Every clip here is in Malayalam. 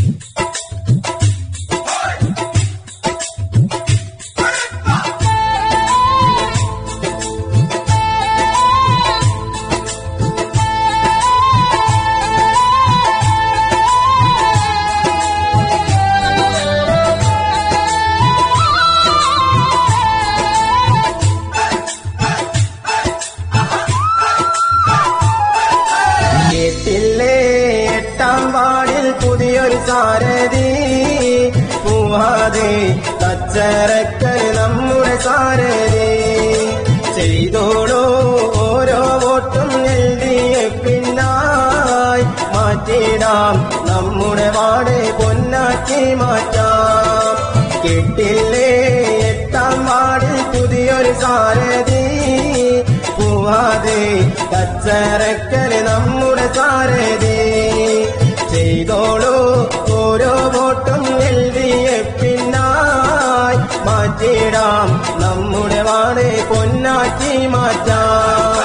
കേട്ടില്ലേ എട്ടാം വാർഡിൽ പുതിയൊരു സാരഥി പൂവാതെ കച്ചറക്കൽ നമ്മുടെ സാരഥി ചെയ്തോളൂ ഓരോ വോട്ടും എൽ ഡി എഫിനായി മാറ്റിടാം നമ്മുടെ വാർഡ് പൊന്നാക്കി മാറ്റാം കേട്ടില്ലേ എട്ടാം വാർഡിൽ പുതിയൊരു സാരഥി പോവാതെ കച്ചറക്കല് നമ്മുടെ സാരഥി ചെയ്തോളൂ ഓരോ വോട്ടും എൽ ഡി എഫിനായി മാറ്റിടാം നമ്മുടെ വാട് പൊന്നാക്കി മാറ്റാം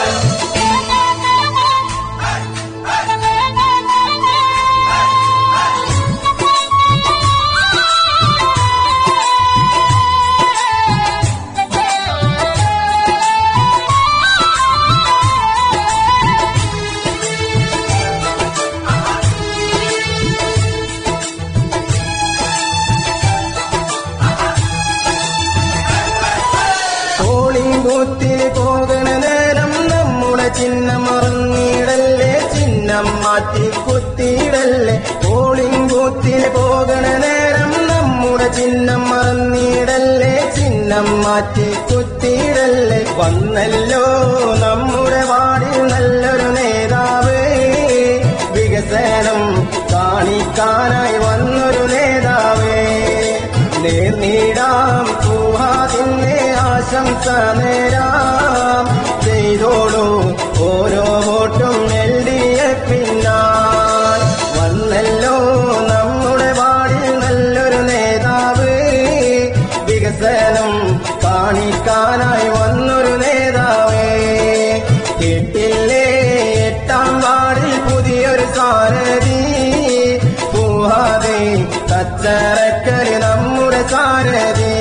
പോളിംഗ് ബൂത്തിൽ പോകണ നേരം നമ്മുടെ ചിഹ്നം മറന്നിടല്ലേ ചിഹ്നം മാറ്റി കുത്തിയിടല്ലേ പോളിംഗ് ബൂത്തിൽ പോകണ നേരം നമ്മുടെ ചിഹ്നം മറന്നിടല്ലേ ചിഹ്നം മാറ്റി കുത്തിയിടല്ലേ വന്നല്ലോ നമ്മുടെ വാടിൽ നല്ലൊരു നേതാവ് വികസനം കാണിക്കാനായി വന്നൊരു നേതാവേ നേർന്നിടാം പൂഹാതിന്റെ ആശംസ നേരാം ചെയ്തോളൂ ഓരോ വോട്ടും എൽ ഡി എഫിനാൽ വന്നല്ലോ നമ്മുടെ വാടിൽ നല്ലൊരു നേതാവ് വികസനം കാണിക്കാനായി വന്നൊരു നേതാവേ കേട്ടില്ലേ എട്ടാം വാർഡിൽ പുതിയൊരു സാരഥി പൂഹാതെ കച്ചറക്കല് നമ്മുടെ സാരഥി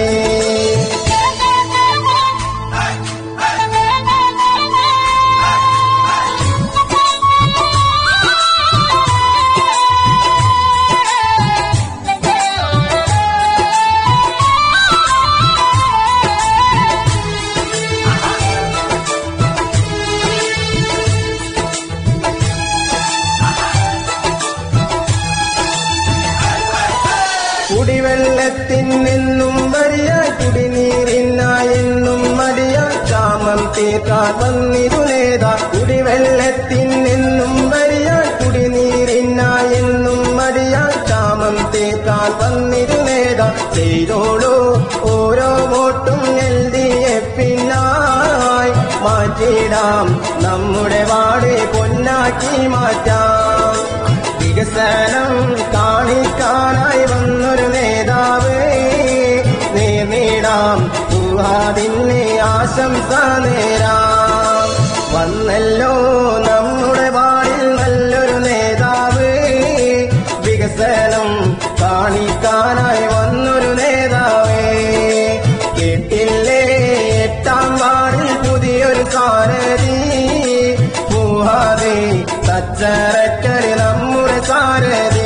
കുടിവെള്ളത്തിൻ നിന്നും വരിയായി കുടിനീരിനായെന്നും മടിയായി ക്ഷാമം തീർക്കാൻ വന്നിരു നേതാ കുടിവെള്ളത്തിൻ നിന്നും വരിയായി കുടിനീരിനായെന്നും മടിയായി ക്ഷാമം തീർക്കാൻ വന്നിരു നേതാ ചെയ്തോളൂ ഓരോ വോട്ടും എൽ ഡി എഫിനായി മാറ്റിടാം നമ്മുടെ വാട് പൊന്നാക്കി മാറ്റാം വികസനം കാണിക്കാനായി വന്നൊരു നേതാവ് നേടാം പൂഹാദിനെ ആശംസ നേരാം വന്നല്ലോ നമ്മുടെ വാടിൽ നല്ലൊരു നേതാവ് വികസനം കാണിക്കാനായി വന്നൊരു നേതാവേ കേട്ടില്ലേ എട്ടാം വാർഡിൽ പുതിയൊരു സാരഥി പൂഹാതെ സച്ചരക്കല് നമ്മുടെ സാരഥി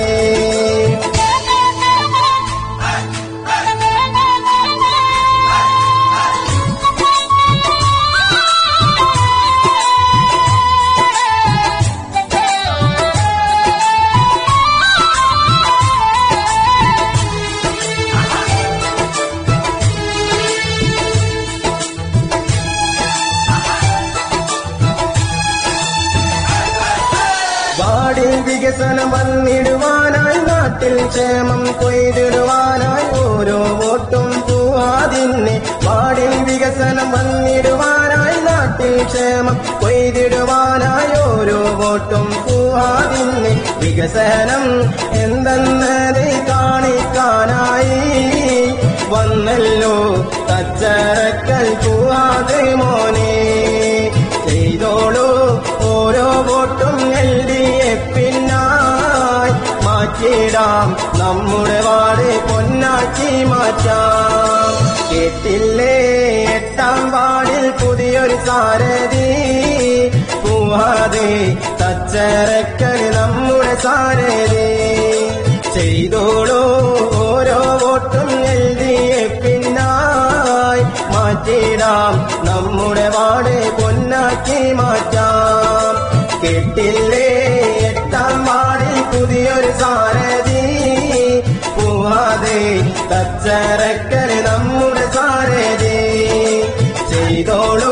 വാടിൽ വികസനം വന്നിടുവാനായി നാട്ടിൽ ക്ഷേമം കൊയ്തിടുവാനായി ഓരോ വോട്ടും പൂവാതിന്നെ വാടിൽ വികസനം വന്നിടുവാനായി നാട്ടിൽ ക്ഷേമം കൊയ്തിടുവാനായി ഓരോ വോട്ടും പൂവാതിന്നെ വികസനം എന്തെന്നത് കാണിക്കാനായി വന്നല്ലോ കച്ചറക്കൽ പൂവാതെ മോനെ ചെയ്തോളൂ ഓരോ വോട്ടും എൽ ഡി എഫിനായി മാറ്റിടാം മാറ്റിടാം നമ്മുടെ വാട് പൊന്നാക്കി മാറ്റാം കേട്ടില്ലേ എട്ടാം വാർഡിൽ പുതിയൊരു സാരഥി പൂവാതെ തച്ചരക്കൽ നമ്മുടെ സാരഥി ചെയ്തോളൂ ഓരോ വോട്ടും എഴുതിയ പിന്നായി മാറ്റിടാം നമ്മുടെ വാട് പൊന്നാക്കി മാറ്റാം കേട്ടില്ലേ എട്ടാം വാർഡിൽ പുതിയൊരു സാരഥി പൂവാതെ തച്ചരക്കൽ നമ്മുടെ സാരഥി ചെയ്തോളൂ